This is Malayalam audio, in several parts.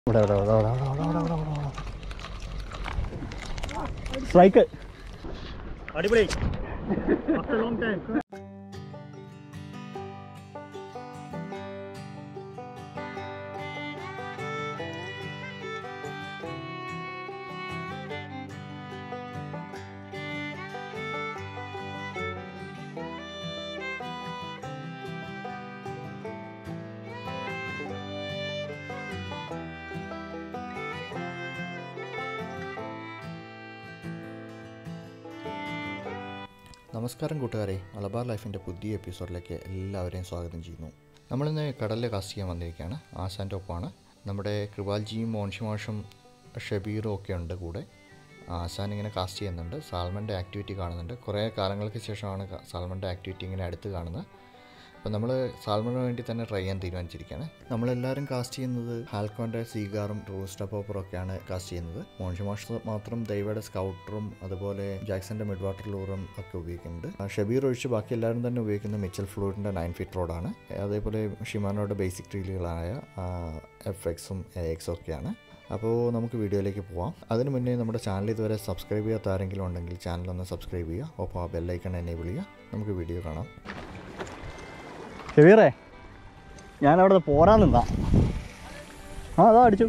ഇവിടെ ഇവിടെ ഇവിടെ ഇവിടെ ഇവിടെ ഇവിടെ ഇവിടെ ഇവിടെ ഇവിടെ സ്ട്രൈക്ക് അടിപൊളി ആഫ്റ്റർ ലോങ് ടൈം നമസ്കാരം കൂട്ടുകാരെ മലബാർ ലൈഫിൻ്റെ പുതിയ എപ്പിസോഡിലേക്ക് എല്ലാവരെയും സ്വാഗതം ചെയ്യുന്നു നമ്മളിന്ന് കടലിൽ കാസ്റ്റ് ചെയ്യാൻ വന്നിരിക്കുകയാണ് ആശാൻ്റെ ഒപ്പമാണ് നമ്മുടെ കൃപാൽജിയും മോൻഷിമാഷും ഷബീറും ഒക്കെ ഉണ്ട് കൂടെ ആശാൻ ഇങ്ങനെ കാസ്റ്റ് ചെയ്യുന്നുണ്ട് സാൽമൻ്റെ ആക്ടിവിറ്റി കാണുന്നുണ്ട് കുറേ കാലങ്ങൾക്ക് ശേഷമാണ് ക- സാൽമൻ്റെ ആക്ടിവിറ്റി ഇങ്ങനെ അടുത്ത് കാണുന്നത് അപ്പോൾ നമ്മൾ സാൽമന് വേണ്ടി തന്നെ ട്രൈ ചെയ്യാൻ തീരുമാനിച്ചിരിക്കുകയാണ് നമ്മളെല്ലാവരും കാസ്റ്റ് ചെയ്യുന്നത് ഹാൽക്കോൻ്റെ സീഗാറും റൂസ്റ്റർ പോപ്പറും ഒക്കെയാണ് കാസ്റ്റ് ചെയ്യുന്നത് മോൺഷി മാഷ് മാത്രം ദൈവയുടെ സ്കൗട്ടറും അതുപോലെ ജാക്സന്റെ മിഡ് വാട്ടർ ലൂറും ഒക്കെ ഉപയോഗിക്കുന്നുണ്ട് ആ, ഷബീർ ഒഴിച്ച് ബാക്കി എല്ലാവരും തന്നെ ഉപയോഗിക്കുന്നത് മിച്ചൽ ഫ്ലൂറിൻ്റെ നയൻ ഫീറ്റ് റോഡാണ് അതേപോലെ ഷിമാനോയുടെ ബേസിക് റീലുകളായ എഫ് എക്സും എ എക്സും ഒക്കെയാണ് അപ്പോൾ നമുക്ക് വീഡിയോയിലേക്ക് പോവാം അതിന് മുന്നേ നമ്മുടെ ചാനൽ ഇതുവരെ സബ്സ്ക്രൈബ് ചെയ്യാത്ത ആരെങ്കിലും ഉണ്ടെങ്കിൽ ചാനൽ ഒന്ന് സബ്സ്ക്രൈബ് ചെയ്യുക ഒപ്പം ആ ബെല്ലൈക്കൺ എനേബിൾ ചെയ്യുക നമുക്ക് വീഡിയോ കാണാം ഷെവീറേ ഞാൻ അവിടെ പോരാൻ നിന്നാ ആ അതാ അടിച്ചു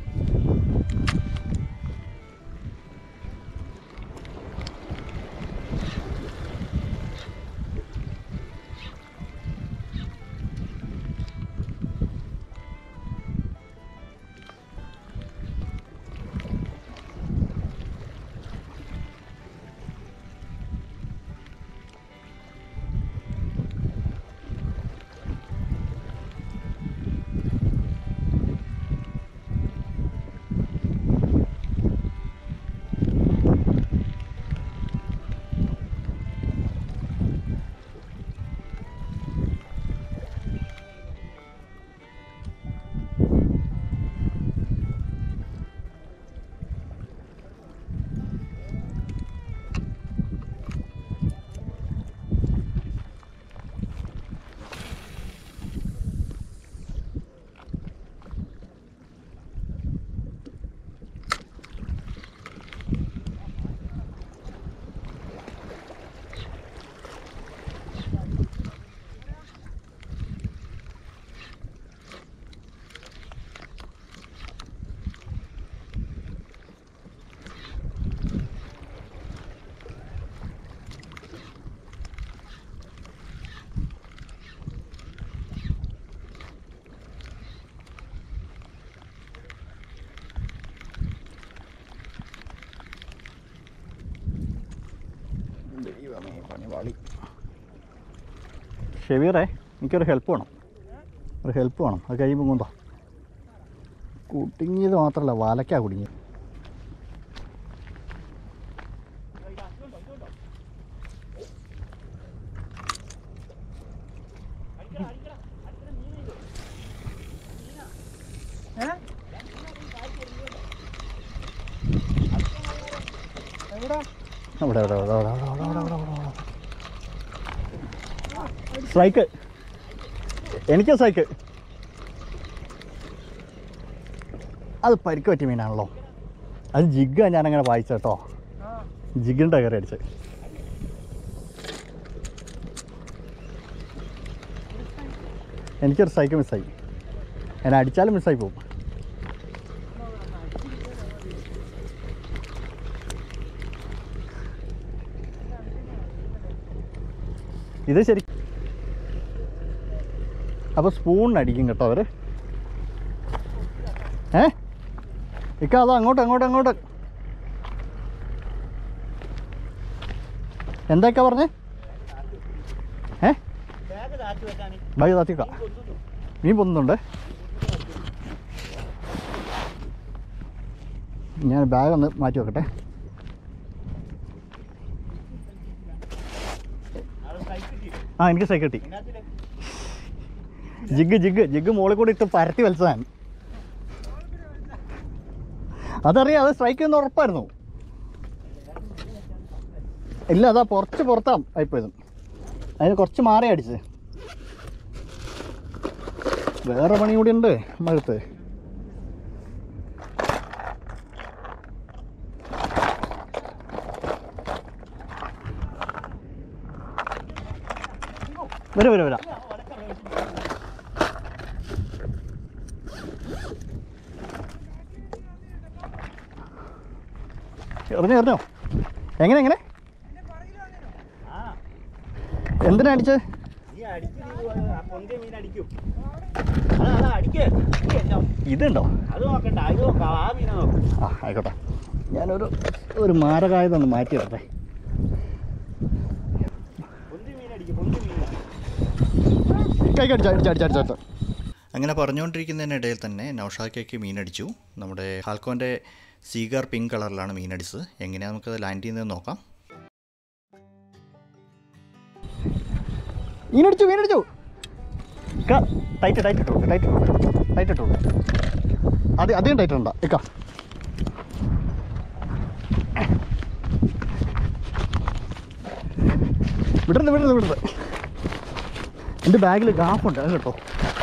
ഷെവീറേ എനിക്കൊരു ഹെൽപ്പ് വേണം ഒരു ഹെൽപ്പ് വേണം അത് കഴിയുമ്പോൾ കൊണ്ടോ കുടുങ്ങിയത് മാത്രമല്ല വാലക്കാ കുടുങ്ങിയത് അവിടെ അവിടെ അവിടെ അവിടെ അവിടെ അവിടെ അവിടെ അവിടെ അവിടെ സ്ട്രൈക്ക് എനിക്ക് സ്ട്രൈക്ക് അത് പരിക്ക് പറ്റിയ മീനാണല്ലോ അത് ജിഗ്ഗാ ഞാനങ്ങനെ വായിച്ച കേട്ടോ ജിഗിൻ്റെ കയറി അടിച്ച് എനിക്കൊരു സ്ട്രൈക്ക് മിസ്സായി എന്നെ അടിച്ചാലും മിസ്സായി പോകും ഇത് ശരി അപ്പോൾ സ്പൂണിന് അടിക്കും കേട്ടോ അവർ ഏ ഇക്ക അതോ അങ്ങോട്ട് അങ്ങോട്ട് അങ്ങോട്ട് എന്തൊക്കെയാ പറഞ്ഞേ ഏ ബാഗ് താത്തിക്ക മീൻ പൊന്നുന്നുണ്ട് ഞാൻ ബാഗ് ഒന്ന് മാറ്റി വെക്കട്ടെ ആ എനിക്ക് സൈക്കിൾ കിട്ടി ജിഗ് ജിഗ് ജിഗ് മോളിൽ കൂടി ഇട്ട് പരത്തി വലിച്ചതാൻ അതറിയാം അത് സ്ട്രൈക്ക് ചെയ്യുന്ന ഉറപ്പായിരുന്നു ഇല്ല അതാ കുറച്ച് പുറത്താ ആയിപ്പോയത് അതിന് കുറച്ച് മാറി അടിച്ച് വേറെ പണി കൂടി ഉണ്ട് നമ്മളടുത്ത് വരാം വരാം വരാം എറിഞ്ഞോ എറിഞ്ഞോ എങ്ങനെ എങ്ങനെ എന്തിനാ അടിച്ചത് നീ അടിച്ച് നീ പോ- ആ പൊന്തിയ മീൻ അടിക്കും അതാ അതാ അടിക്ക് അടി എല്ലാം. ഇതുണ്ടോ അത് നോക്കണ്ട അത് നോക്കാം ആ മീനെ നോക്കും ആ ആയിക്കോട്ടെ ഞാനൊരു ഒരു മാരകായതൊന്ന് മാറ്റി ഇടട്ടെ പൊന്തി മീൻ അടിക്കും പൊന്തി മീൻ കൈക്ക് അടിച്ച അടിച്ച അടിച്ച അടിച്ച അങ്ങനെ പറഞ്ഞുകൊണ്ടിരിക്കുന്നതിനിടയിൽ തന്നെ നൗഷാക്കയ്ക്ക് മീനടിച്ചു നമ്മുടെ ഹാൽക്കോൻ്റെ സീഗർ പിങ്ക് കളറിലാണ് മീനടിച്ചത് എങ്ങനെയാണ് നമുക്കത് ലാൻഡ് ചെയ്യുന്നത് നോക്കാം മീനടിച്ചു മീനടിച്ചു ഇക്ക ടൈറ്റ് ടൈറ്റ് ഇട്ടു ടൈറ്റ് ഇട്ടു ടൈറ്റ് ഇട്ടു അത് അധികം ടൈറ്റ് ഉണ്ടോ ഇക്ക വിടരുത് വിടരുത് വിടരുത് എൻ്റെ ബാഗിൽ ഗാഫുണ്ട് അത് കേട്ടോ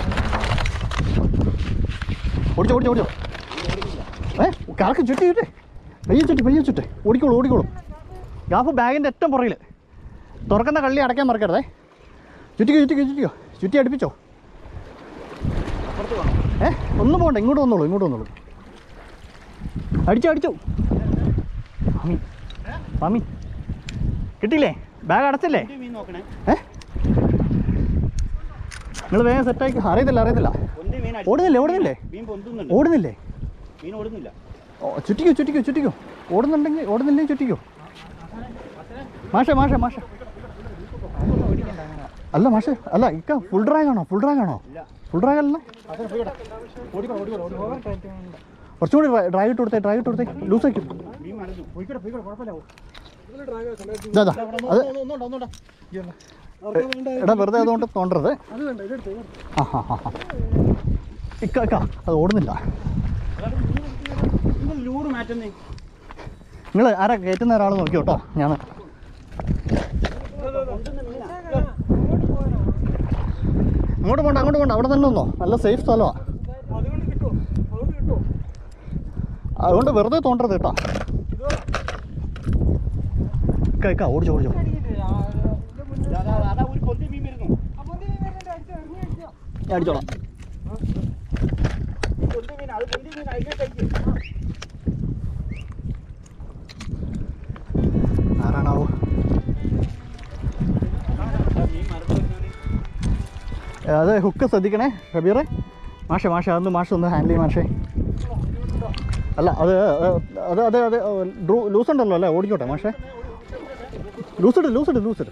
ഓടിച്ചോ ഓടിച്ചോ ഓടിച്ചോ ഏ കാർക്ക് ചുറ്റി ചുറ്റേ പയ്യെ ചുറ്റി പയ്യെ ചുറ്റേ ഓടിക്കോളൂ ഓടിക്കോളൂ ഗാഫ് ബാഗിൻ്റെ ഏറ്റവും പുറകിൽ തുറക്കുന്ന കള്ളി അടയ്ക്കാൻ മറക്കരുതേ ചുറ്റിക്കോ ചുറ്റിക്കോ ചുറ്റിക്കോ ചുറ്റി അടുപ്പിച്ചോ ഏ ഒന്നും പോകണ്ട ഇങ്ങോട്ട് വന്നോളൂ ഇങ്ങോട്ട് വന്നോളൂ അടിച്ചോ അടിച്ചോ മാമി മാമി കിട്ടിയില്ലേ ബാഗ് അടച്ചല്ലേ പൊന്തി മീൻ നോക്കണേ ഏ നിങ്ങൾ വേഗം സെറ്റാക്കി അറിയത്തില്ല അറിയത്തില്ല പൊന്തി മീൻ അടി- ഓടുന്നില്ലേ ഓടുന്നില്ലേ മീൻ പൊന്തുന്നുണ്ട് ഓടുന്നില്ലേ മീൻ ഓടുന്നില്ല ഓ ചുറ്റിക്കോ ചുറ്റിക്കോ ചുറ്റിക്കോ ഓടുന്നുണ്ടെങ്കിൽ ഓടുന്നില്ലെങ്കിൽ ചുറ്റിക്കോ മാഷേ മാഷേ മാഷേ അല്ല മാഷേ അല്ല ഇക്ക ഫുൾ ഡ്രാഗ് ആണോ ഫുൾ ഡ്രാഗ് ആണോ ഫുൾ ഡ്രാഗ് അല്ല കുറച്ചും കൂടി ഡ്രൈവ് ഇട്ട് കൊടുത്തേ ഡ്രൈവ് ഇട്ട് കൊടുത്തേ ലൂസ് ആക്കി മീൻ മറന്നു പോയിക്കോട്ടെ പോയിക്കോട്ടെ കുഴപ്പമില്ല ഇതാ ഇതാ. അത് എടാ വെറുതെ അതുകൊണ്ട് തോണ്ടരുത് ആ ഹാ ഹാ ഹാ ഇക്ക ഇക്ക അത് ഓടുന്നില്ല നിങ്ങൾ ലൂറ് മാറ്റുന്നേ നിങ്ങൾ ആരാ കയറ്റുന്ന ഒരാൾ നോക്കി കേട്ടോ ഞാൻ അങ്ങോട്ട് പോണ്ട അങ്ങോട്ട് പോണ്ട അവിടെ തന്നെ നിന്നോ നല്ല സേഫ് സ്ഥലമാണ് അതുകൊണ്ട് കിട്ടുമോ അതുകൊണ്ട് കിട്ടുമോ അതുകൊണ്ട് വെറുതെ തോണ്ടരുത് കേട്ടോ ഇക്ക ഇക്ക ഓടിച്ചോ ഓടിച്ചോ അതാ അതാ ഒരു പൊന്തി മീൻ വരുന്നു ഞാൻ അടിച്ചോളാം പൊന്തി മീൻ അത് പൊന്തി മീൻ അതിനെ കഴിക്കും ആരാണാവോ മീൻ മറന്നു വരുന്നതാണ് അത് ഹുക്ക് ശ്രദ്ധിക്കണേ ഷബീറെ മാഷെ മാഷെ അതൊന്ന് മാഷ് ഒന്ന് ഹാൻഡിൽ ചെയ്യും മാഷേ അല്ല അത് അത് അത് അത് ലൂസ് ഉണ്ടല്ലോ അല്ലേ ഓടിക്കോട്ടെ മാഷേ ലൂസ് ഇട് ലൂസ് ഇട് ലൂസ് ഇട്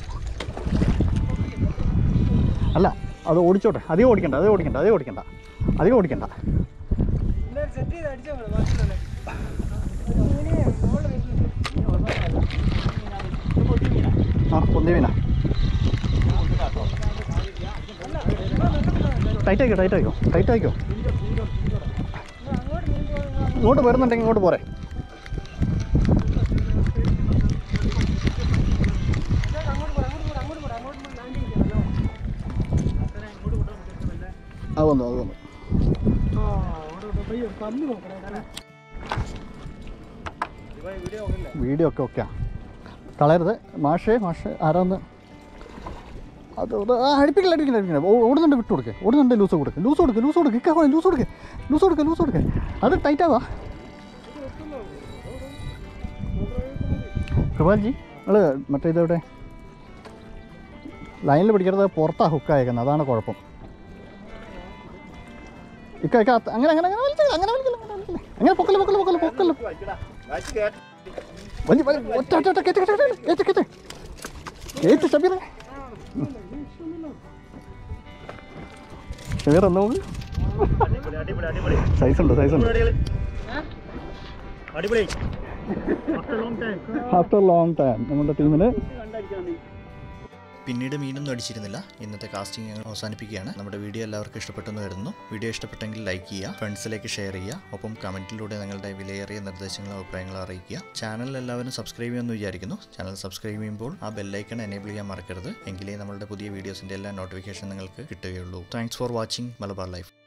അല്ല അത് ഓടിച്ചോട്ടെ അധികം ഓടിക്കണ്ട അധികം ഓടിക്കണ്ട അധികം ഓടിക്കണ്ട അധികം ഓടിക്കണ്ട ആ പൊന്തി മീനാ ടൈറ്റ് ആയിക്കോ ടൈറ്റ് ആയിക്കോ ടൈറ്റ് ആയിക്കോ ഇങ്ങോട്ട് വരുന്നുണ്ടെങ്കിൽ ഇങ്ങോട്ട് പോരെ അത് വന്നു അത് വന്നു വീഡിയോ ഒക്കെ ഓക്കെയാ കളയരുത് മാഷേ മാഷേ ആരാന്ന് അത് അത് ആ അടിപ്പിക്കില്ല അടിപ്പിക്കില്ല അടിപ്പിക്കില്ല ഓ- ഓടുന്നുണ്ട് വിട്ടു കൊടുക്കുക ഓടുന്നുണ്ട് ലൂസ് കൊടുക്കുക ലൂസ് കൊടുക്കുക ലൂസ് കൊടുക്കുക ഇക്കാ ലൂസ് കൊടുക്കുക ലൂസ് കൊടുക്കുക ലൂസ് കൊടുക്കുക അത് ടൈറ്റ് ആവാ കൃപാൽജി നിങ്ങൾ മറ്റേ ഇതെവിടെ ലൈനിൽ പിടിക്കരുത് പുറത്താ ഹുക്കായേക്കുന്നത് അതാണ് കുഴപ്പം ഇക്ക ഇക്ക അത് അങ്ങനെ അങ്ങനെ അങ്ങനെ വലിച്ചില്ല അങ്ങനെ വലിക്കില്ല അങ്ങനെ വലിക്കില്ല അങ്ങനെ പൊക്കല് പൊക്കല് പൊക്കല് പൊക്കല് വലിയ വലിയ ഒറ്റ ഒറ്റ ഒറ്റ കേറ്റ് കേറ്റ് കേറ്റ് കേറ്റ് കേറ്റ് ഷബീറെ ഷബീർ ഒന്ന് നോക്ക് അടിപൊളി അടിപൊളി അടിപൊളി സൈസ് ഉണ്ട് സൈസ് ഉണ്ട് അടിപൊളി after long time after long time നമ്മുടെ ടീമിന് കണ്ടടിക്കാൻ നീ പിന്നീട് മീനൊന്നും അടിച്ചിരുന്നില്ല ഇന്നത്തെ കാസ്റ്റിംഗ് ഞങ്ങൾ അവസാനിപ്പിക്കുകയാണ് നമ്മുടെ വീഡിയോ എല്ലാവർക്കും ഇഷ്ടപ്പെട്ടെന്ന് കരുതുന്നു വീഡിയോ ഇഷ്ടപ്പെട്ടെങ്കിൽ ലൈക്ക് ചെയ്യുക ഫ്രണ്ട്സിലേക്ക് ഷെയർ ചെയ്യുക ഒപ്പം കമൻറ്റിലൂടെ നിങ്ങളുടെ വിലയേറിയ നിർദ്ദേശങ്ങളും അഭിപ്രായങ്ങളും അറിയിക്കുക ചാനൽ എല്ലാവരും സബ്സ്ക്രൈബ് ചെയ്യുമെന്ന് വിചാരിക്കുന്നു ചാനൽ സബ്സ്ക്രൈബ് ചെയ്യുമ്പോൾ ആ ബെല്ലൈക്കൺ എനേബിൾ ചെയ്യാൻ മറക്കരുത് എങ്കിലേ നമ്മളുടെ പുതിയ വീഡിയോസിൻ്റെ എല്ലാ നോട്ടിഫിക്കേഷൻ നിങ്ങൾക്ക് കിട്ടുകയുള്ളൂ thanks for watching Malabar life